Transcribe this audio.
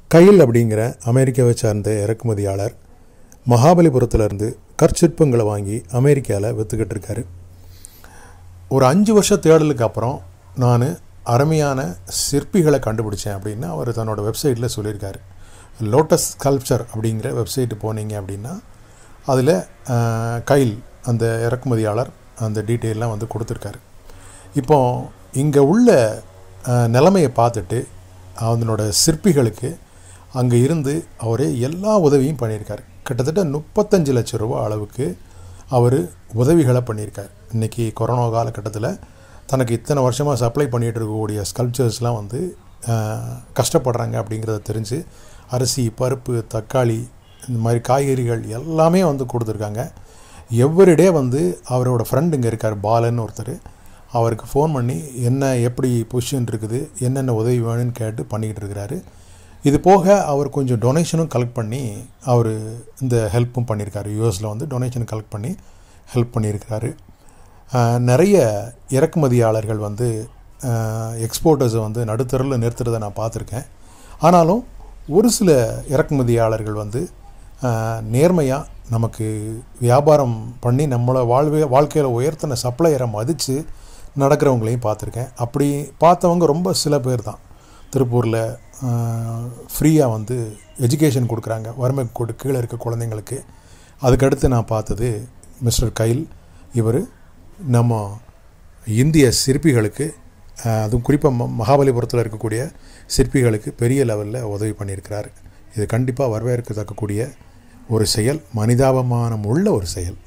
Kyle அப்படிங்கிற அமெரிக்காவை சார்ந்த இறக்குமதியாளர் மகாபலிபுரத்துலேருந்து கற்சிற்பங்களை வாங்கி அமெரிக்காவில் விற்றுக்கிட்டு இருக்காரு ஒரு அஞ்சு வருஷ தேடலுக்கு அப்புறம் நான் அருமையான சிற்பிகளை கண்டுபிடிச்சேன் அப்படின்னு அவர் தன்னோட வெப்சைட்டில் சொல்லியிருக்காரு லோட்டஸ் ஸ்கல்ப்சர் அப்படிங்கிற வெப்சைட்டு போனீங்க அப்படின்னா அதில் கைல் அந்த இறக்குமதியாளர் அந்த டீட்டெயிலாம் வந்து கொடுத்துருக்காரு இப்போ இங்கே உள்ள அஹ், நிலைமையை பார்த்துட்டு அவனோட சிற்பிகளுக்கு அங்கே இருந்து அவரே எல்லா உதவியும் பண்ணியிருக்காரு கிட்டத்தட்ட முப்பத்தஞ்சு லட்சம் ரூபா அளவுக்கு அவர் உதவிகளை பண்ணியிருக்கார் இன்றைக்கி கொரோனா காலகட்டத்தில் தனக்கு இத்தனை வருஷமாக சப்ளை பண்ணிகிட்டு இருக்கக்கூடிய ஸ்கல்ப்சர்ஸ்லாம் வந்து அஹ், கஷ்டப்படுறாங்க அப்படிங்கிறத தெரிஞ்சு அரிசி பருப்பு தக்காளி இந்த மாதிரி காய்கறிகள் எல்லாமே வந்து கொடுத்துருக்காங்க எவ்ரிடே வந்து அவரோட ஃப்ரெண்டு இங்கே இருக்கார் பாலன் ஒருத்தர் அவருக்கு ஃபோன் பண்ணி என்ன எப்படி பொசிஷன் இருக்குது என்னென்ன உதவி வேணும்னு கேட்டு பண்ணிக்கிட்டு இருக்கிறாரு இது போக அவர் கொஞ்சம் டொனேஷனும் கலெக்ட் பண்ணி அவர் இந்த ஹெல்ப்பும் பண்ணியிருக்காரு யூஎஸில் வந்து டொனேஷன் கலெக்ட் பண்ணி ஹெல்ப் பண்ணியிருக்கிறாரு ஆஹ், நிறைய இறக்குமதியாளர்கள் வந்து எக்ஸ்போர்ட்டர்ஸை வந்து நடுத்தரில் நிறுத்துறதை நான் பார்த்துருக்கேன் ஆனாலும் ஒரு சில இறக்குமதியாளர்கள் வந்து நேர்மையாக நமக்கு வியாபாரம் பண்ணி நம்மளை வாழ்வே வாழ்க்கையில் உயர்த்தின சப்ளையரை மதித்து நடக்கிறவங்களையும் பார்த்துருக்கேன் அப்படி பார்த்தவங்க ரொம்ப சில பேர் தான் திருப்பூரில் ஃப்ரீயாக வந்து எஜுகேஷன் கொடுக்குறாங்க வறுமை கோட்டு கீழே இருக்க குழந்தைங்களுக்கு அதுக்கடுத்து நான் பார்த்தது மிஸ்டர் கைல் இவர் நம்ம இந்திய சிற்பிகளுக்கு அஹ், அதுவும் குறிப்பாக ம மகாபலிபுரத்தில் இருக்கக்கூடிய சிற்பிகளுக்கு பெரிய லெவலில் உதவி பண்ணியிருக்கிறார் இது கண்டிப்பாக வரவேற்கத்தக்கக்கூடிய ஒரு செயல் மனிதாபமானம் உள்ள ஒரு செயல்